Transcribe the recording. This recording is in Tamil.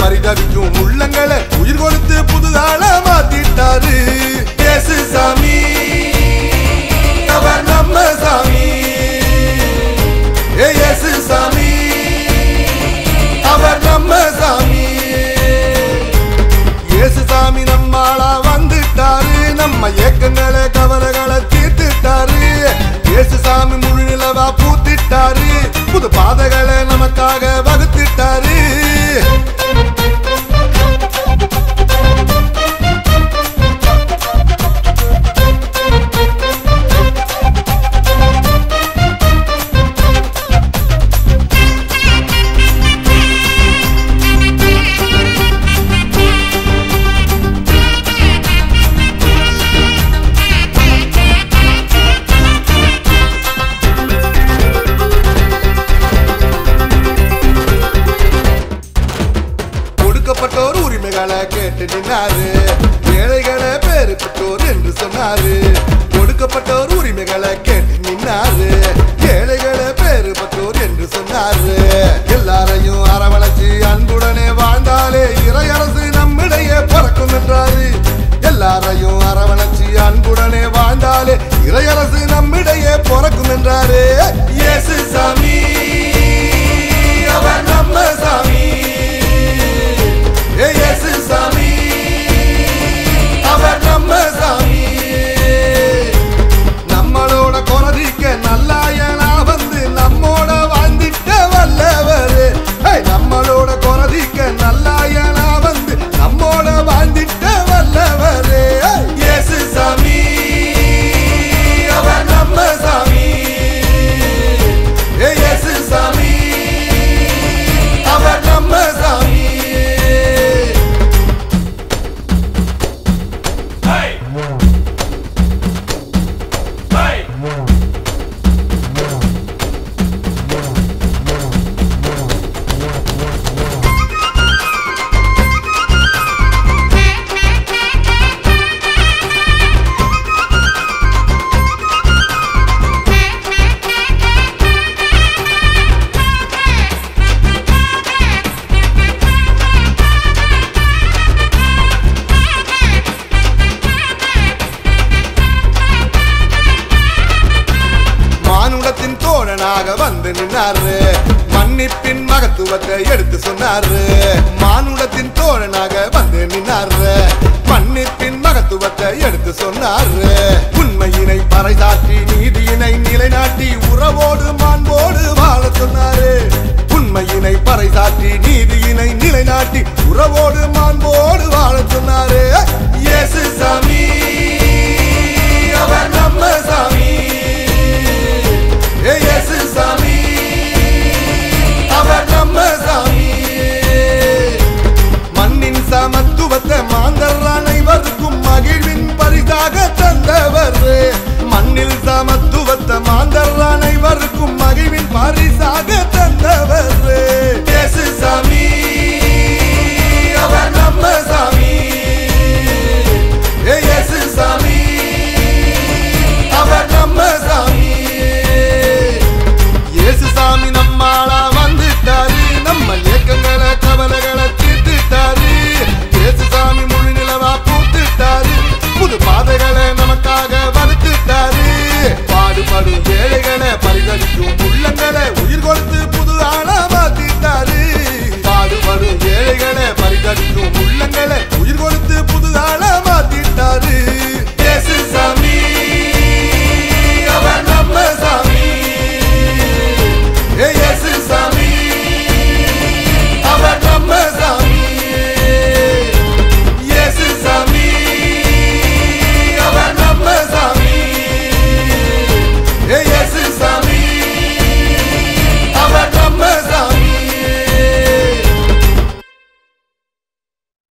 பரிதவிக்கும் உள்ளங்களை உயிர் கொடுத்து புதுதாள மாத்திட்டாரு இயேசு சாமி அவர் நம்ம சாமி ஏ இயேசு சாமி அவர் நம்ம சாமி இயேசு சாமி நம்மாளா வந்துட்டாரு நம்ம ஏக்கங்களை கவலைகளை தீர்த்துட்டாரு இயேசு சாமி முழு நிலவா பூத்திட்டாரு புது பாதைகளை நமக்காக வகுத்துட்டாரு கொடுக்கப்பட்டோர் உரிமைகளை கேட்டு நின்னாரு ஏழைகளை பேரு பெற்றோர் என்று சொன்னாரு கொடுக்கப்பட்டோர் உரிமைகளை கேட்டு நின்னாரு ஏழைகளை பேரு பெற்றோர் என்று சொன்னாரு எல்லாரையும் அரவணைச்சு அன்புடனே வாழ்ந்தாலே இறையரசு நம்மிடையே பிறக்கும் என்றாரு எல்லாரையும் அரவணைச்சு அன்புடனே வாழ்ந்தாலே இறையரசு நம்மிடையே பிறக்கும் என்றாரு இயேசு சாமி அவர் நம்ம சாமி ஏ இயேசு சாமி அவர் நம்ம சாமி நம்மளோட குறதிக்க நல்லாயனா வந்து நம்மோட வாழ்ந்திட்ட வல்லவர் நம்மளோட குறதிக்க நல்லாயனா வந்து நம்மோட வாழ்ந்திட்ட வல்லவர் இயேசு சாமி அவர் நம்ம சாமி ஏ இயேசு சாமி அவர் நம்ம சாமி Hey! Hey! மானுடத்தின் தோழனாக வந்து நின்னாரு மன்னிப்பின் மகத்துவத்தை எடுத்து சொன்னாரு மானுடத்தின் தோழனாக வந்து நின்னாரு மன்னிப்பின் மகத்துவத்தை எடுத்து சொன்னாரு உண்மையினை பறைசாற்றி நீதியினை நிலைநாட்டி உறவோடு மாண்போடு வாழ சொன்னாரு உண்மையினை பறைசாற்றி நீதியினை நிலைநாட்டி உறவோடு மாண்போடு வாழ சொன்னாரு இயேசு சாமி அவர் நம்ம சாமி ஏ இயேசு சாமி அவர் நம்ம சாமி மண்ணின் சமத்துவத்தை மாந்தர் அனைவருக்கும் மகிழ்வின் பரிசாக தந்தவர் மண்ணில் சமத்துவத்தை மாந்தர் அனைவருக்கும் மகிழ்வின் பரிசு